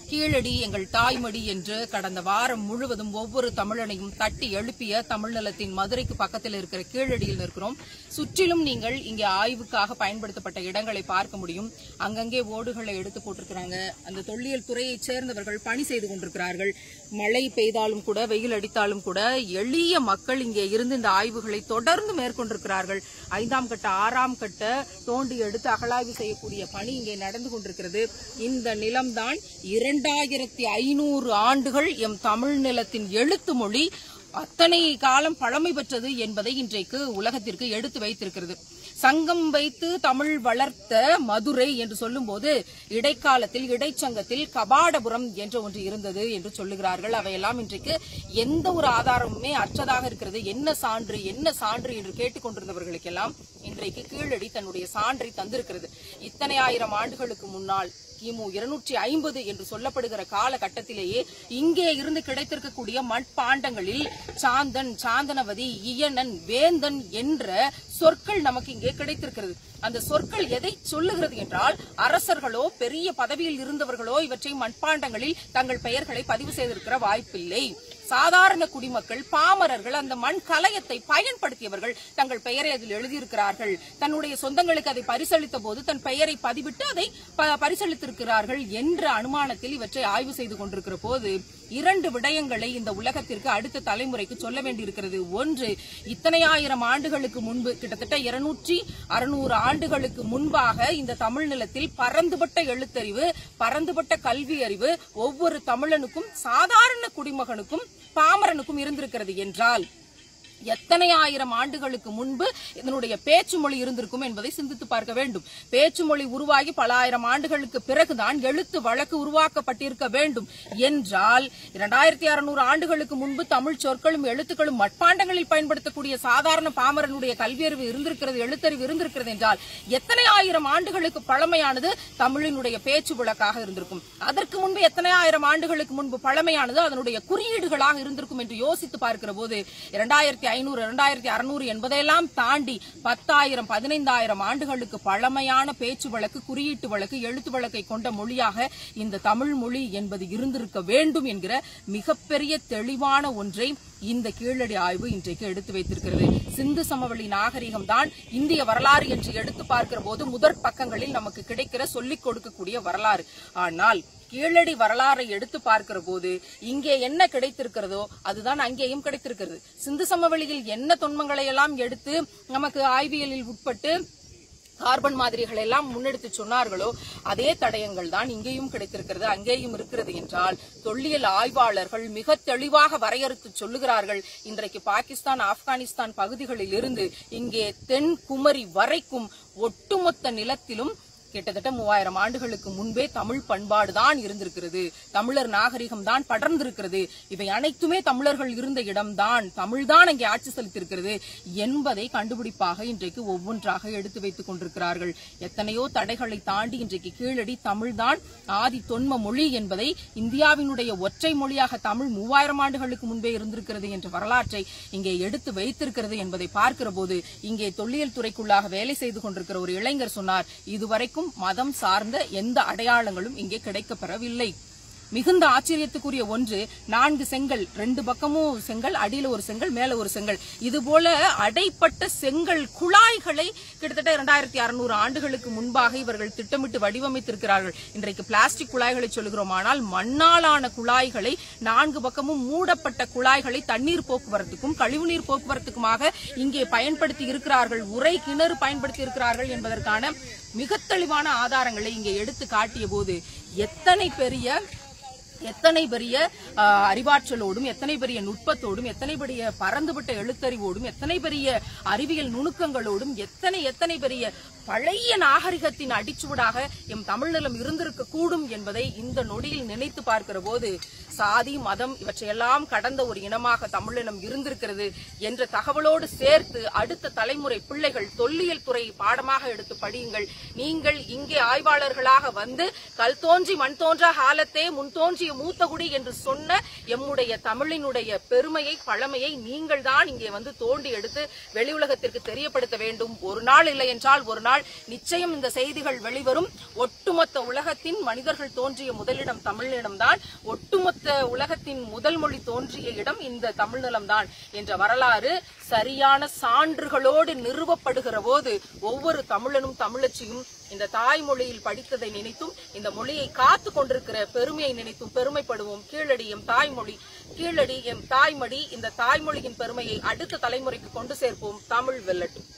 கீழடி எங்கள் தாய்மடி என்று கடந்த வாரம் முழுவதும் ஒவ்வொரு தமிழனையும் தட்டி எழுப்பிய தமிழ்நிலத்தின் மதுரைக்கு பக்கத்தில் இருக்கிற கீழடியில் இருக்கிறோம் சுற்றிலும் நீங்கள் இங்கே ஆய்வுக்காக பயன்படுத்தப்பட்ட இடங்களை பார்க்க முடியும் அங்கங்கே ஓடுகளை எடுத்து போட்டிருக்கிறாங்க அந்த தொல்லியல் துறையைச் சேர்ந்தவர்கள் பணி செய்து கொண்டிருக்கிறார்கள் மழை பெய்தாலும் கூட வெயில் அடித்தாலும் கூட எளிய மக்கள் இங்கே இருந்து இந்த ஆய்வுகளை தொடர்ந்து மேற்கொண்டிருக்கிறார்கள் ஐந்தாம் கட்ட ஆறாம் கட்ட தோண்டி எடுத்து அகழாய்வு செய்யக்கூடிய பணி இங்கே நடந்து கொண்டிருக்கிறது இந்த நிலம்தான் இரண்டாயிரத்தி ஐநூறு ஆண்டுகள் எம் தமிழ் நிலத்தின் எழுத்து மொழி அத்தனை காலம் பழமை பெற்றது என்பதை இன்றைக்கு உலகத்திற்கு எடுத்து வைத்திருக்கிறது சங்கம் வைத்து தமிழ் வளர்த்த மதுரை என்று சொல்லும்போது இடைக்காலத்தில் இடைச்சங்கத்தில் கபாடபுரம் என்ற ஒன்று இருந்தது என்று சொல்லுகிறார்கள் அவையெல்லாம் இன்றைக்கு எந்த ஒரு ஆதாரமுமே அற்றதாக இருக்கிறது என்ன சான்று என்ன சான்று என்று கேட்டுக்கொண்டிருந்தவர்களுக்கெல்லாம் இன்றைக்கு கீழடி தன்னுடைய சான்றை தந்திருக்கிறது இத்தனை ஆயிரம் ஆண்டுகளுக்கு முன்னால் கிமு இருநூற்றி ஐம்பது என்று சொல்லப்படுகிற காலகட்டத்திலேயே இங்கே இருந்து கிடைத்திருக்கக்கூடிய மட்பாண்டங்களில் சாந்தன் சாந்தனவதி இயனன் வேந்தன் என்ற சொற்கள் நமக்கு இங்கே கிடைத்திருக்கிறது அந்த சொற்கள் எதை சொல்லுகிறது என்றால் அரசர்களோ பெரிய பதவியில் இருந்தவர்களோ இவற்றை மண்பாண்டங்களில் தங்கள் பெயர்களை பதிவு செய்திருக்கிற வாய்ப்பில்லை சாதாரண குடிமக்கள் பாமரர்கள் அந்த மண் கலயத்தை பயன்படுத்தியவர்கள் தங்கள் பெயரை அதில் எழுதியிருக்கிறார்கள் தன்னுடைய சொந்தங்களுக்கு அதை பரிசளித்த போது தன் பெயரை பதிவிட்டு அதை ப- பரிசளித்திருக்கிறார்கள் என்ற அனுமானத்தில் இவற்றை ஆய்வு செய்து கொண்டிருக்கிற போது இரண்டு விடயங்களை இந்த உலகத்திற்கு அடுத்த தலைமுறைக்கு சொல்ல வேண்டியிருக்கிறது ஒன்று இத்தனை ஆயிரம் ஆண்டுகளுக்கு முன்பு கிட்டத்தட்ட இருநூற்றி அறுநூறு ஆண்டுகளுக்கு முன்பாக இந்த தமிழ் நிலத்தில் பரந்துபட்ட எழுத்தறிவு பரந்துபட்ட கல்வி அறிவு ஒவ்வொரு தமிழனுக்கும் சாதாரண குடிமகனுக்கும் பாமரனுக்கும் இருந்திருக்கிறது என்றால் எத்தனை ஆயிரம் ஆண்டுகளுக்கு முன்பு இதனுடைய பேச்சு மொழி இருந்திருக்கும் என்பதை சிந்தித்து பார்க்க வேண்டும் பேச்சு மொழி உருவாகி பல ஆயிரம் ஆண்டுகளுக்கு பிறகுதான் எழுத்து வழக்கு உருவாக்கப்பட்டிருக்க வேண்டும் என்றால் இரண்டாயிரத்தி அறுநூறு ஆண்டுகளுக்கு முன்பு தமிழ் சொற்களும் எழுத்துக்களும் மட்பாண்டங்களில் பயன்படுத்தக்கூடிய சாதாரண பாமரனுடைய கல்வியறிவு இருந்திருக்கிறது எழுத்தறிவு இருந்திருக்கிறது என்றால் எத்தனை ஆயிரம் ஆண்டுகளுக்கு பழமையானது தமிழினுடைய பேச்சு விளக்காக இருந்திருக்கும் அதற்கு முன்பு எத்தனை ஆயிரம் ஆண்டுகளுக்கு முன்பு பழமையானது அதனுடைய குறியீடுகளாக இருந்திருக்கும் என்று யோசித்து பார்க்கிற போது இரண்டாயிரத்தி ஐநூறு இரண்டாயிரத்தி அறுநூறு என்பதையெல்லாம் தாண்டி பத்தாயிரம் பதினைந்தாயிரம் ஆண்டுகளுக்கு பழமையான பேச்சு வழக்கு குறியீட்டு வழக்கு எழுத்து வழக்கை கொண்ட மொழியாக இந்த தமிழ் மொழி என்பது இருந்திருக்க வேண்டும் என்கிற மிகப்பெரிய தெளிவான ஒன்றை இந்த கீழடி ஆய்வு இன்றைக்கு எடுத்து வைத்திருக்கிறது சிந்து சமவெளி நாகரிகம் தான் இந்திய வரலாறு என்று எடுத்து பார்க்கிற போது முதற் பக்கங்களில் நமக்கு கிடைக்கிற சொல்லிக் கொடுக்கக்கூடிய வரலாறு ஆனால் கீழடி வரலாறை எடுத்து பார்க்கிற போது இங்கே என்ன கிடைத்திருக்கிறதோ அதுதான் அங்கேயும் கிடைத்திருக்கிறது சிந்து சமவெளியில் என்ன தொன்மங்களை எல்லாம் எடுத்து நமக்கு ஆய்வியலில் உட்பட்டு கார்பன் மாதிரிகளை எல்லாம் முன்னெடுத்து சொன்னார்களோ அதே தடயங்கள் தான் இங்கேயும் கிடைத்திருக்கிறது அங்கேயும் இருக்கிறது என்றால் தொல்லியல் ஆய்வாளர்கள் மிக தெளிவாக வரையறுத்து சொல்லுகிறார்கள் இன்றைக்கு பாகிஸ்தான் ஆப்கானிஸ்தான் பகுதிகளில் இருந்து இங்கே தென் குமரி வரைக்கும் ஒட்டுமொத்த நிலத்திலும் கிட்டத்தட்ட மூவாயிரம் ஆண்டுகளுக்கு முன்பே தமிழ் பண்பாடு தான் இருந்திருக்கிறது தமிழர் நாகரிகம் தான் படர்ந்திருக்கிறது இவை அனைத்துமே தமிழர்கள் இருந்த இடம்தான் தமிழ்தான் அங்கே ஆட்சி செலுத்தியிருக்கிறது என்பதை கண்டுபிடிப்பாக இன்றைக்கு ஒவ்வொன்றாக எடுத்து வைத்துக் கொண்டிருக்கிறார்கள் எத்தனையோ தடைகளை தாண்டி இன்றைக்கு கீழடி தமிழ்தான் ஆதி தொன்ம மொழி என்பதை இந்தியாவினுடைய ஒற்றை மொழியாக தமிழ் மூவாயிரம் ஆண்டுகளுக்கு முன்பே இருந்திருக்கிறது என்ற வரலாற்றை இங்கே எடுத்து வைத்திருக்கிறது என்பதை பார்க்கிற போது இங்கே தொல்லியல் துறைக்குள்ளாக வேலை செய்து கொண்டிருக்கிற ஒரு இளைஞர் சொன்னார் இதுவரைக்கும் மதம் சார்ந்த எந்த அடையாளங்களும் இங்கே கிடைக்கப்பெறவில்லை மிகுந்த ஆச்சரியத்துக்குரிய ஒன்று நான்கு செங்கல் ரெண்டு பக்கமும் செங்கல் அடியில ஒரு செங்கல் மேல ஒரு செங்கல் இது போல அடைப்பட்ட செங்கல் குழாய்களை கிட்டத்தட்ட இரண்டாயிரத்தி அறுநூறு ஆண்டுகளுக்கு முன்பாக இவர்கள் திட்டமிட்டு வடிவமைத்திருக்கிறார்கள் இன்றைக்கு பிளாஸ்டிக் குழாய்களை சொல்லுகிறோம் ஆனால் மண்ணாலான குழாய்களை நான்கு பக்கமும் மூடப்பட்ட குழாய்களை தண்ணீர் போக்குவரத்துக்கும் கழிவுநீர் போக்குவரத்துக்குமாக இங்கே பயன்படுத்தி இருக்கிறார்கள் உரை கிணறு பயன்படுத்தி இருக்கிறார்கள் என்பதற்கான மிக தெளிவான ஆதாரங்களை இங்கே எடுத்து காட்டிய போது எத்தனை பெரிய எத்தனை பெரிய ஆஹ், அறிவாற்றலோடும் எத்தனை பெரிய நுட்பத்தோடும் எத்தனை பெரிய பறந்துபட்ட எழுத்தறிவோடும் எத்தனை பெரிய அறிவியல் நுணுக்கங்களோடும் எத்தனை எத்தனை பெரிய பழைய நாகரிகத்தின் அடிச்சுவடாக எம் தமிழ்நிலம் இருந்திருக்க கூடும் என்பதை இந்த நொடியில் நினைத்து பார்க்கிற போது சாதி மதம் இவற்றையெல்லாம் கடந்த ஒரு இனமாக தமிழினம் இருந்திருக்கிறது என்ற தகவலோடு சேர்த்து அடுத்த தலைமுறை பிள்ளைகள் தொல்லியல் துறையை பாடமாக எடுத்து படியுங்கள் நீங்கள் இங்கே ஆய்வாளர்களாக வந்து கல் தோன்றி மண் தோன்றா காலத்தே முன் தோன்றிய மூத்த குடி என்று சொன்ன எம்முடைய தமிழினுடைய பெருமையை பழமையை நீங்கள் தான் இங்கே வந்து தோண்டி எடுத்து வெளி உலகத்திற்கு தெரியப்படுத்த வேண்டும் ஒரு நாள் இல்லை என்றால் ஒரு நாள் நாள் நிச்சயம் இந்த செய்திகள் வெளிவரும் ஒட்டுமொத்த உலகத்தின் மனிதர்கள் தோன்றிய முதலிடம் தமிழிடம்தான் ஒட்டுமொத்த உலகத்தின் முதல் மொழி தோன்றிய இடம் இந்த தமிழ்நிலம்தான் என்ற வரலாறு சரியான சான்றுகளோடு நிறுவப்படுகிற போது ஒவ்வொரு தமிழனும் தமிழச்சியும் இந்த தாய்மொழியில் படித்ததை நினைத்தும் இந்த மொழியை காத்து கொண்டிருக்கிற பெருமையை நினைத்தும் பெருமைப்படுவோம் கீழடி எம் தாய்மொழி கீழடி எம் தாய்மடி இந்த தாய்மொழியின் பெருமையை அடுத்த தலைமுறைக்கு கொண்டு சேர்ப்போம் தமிழ் வெல்லட்டும்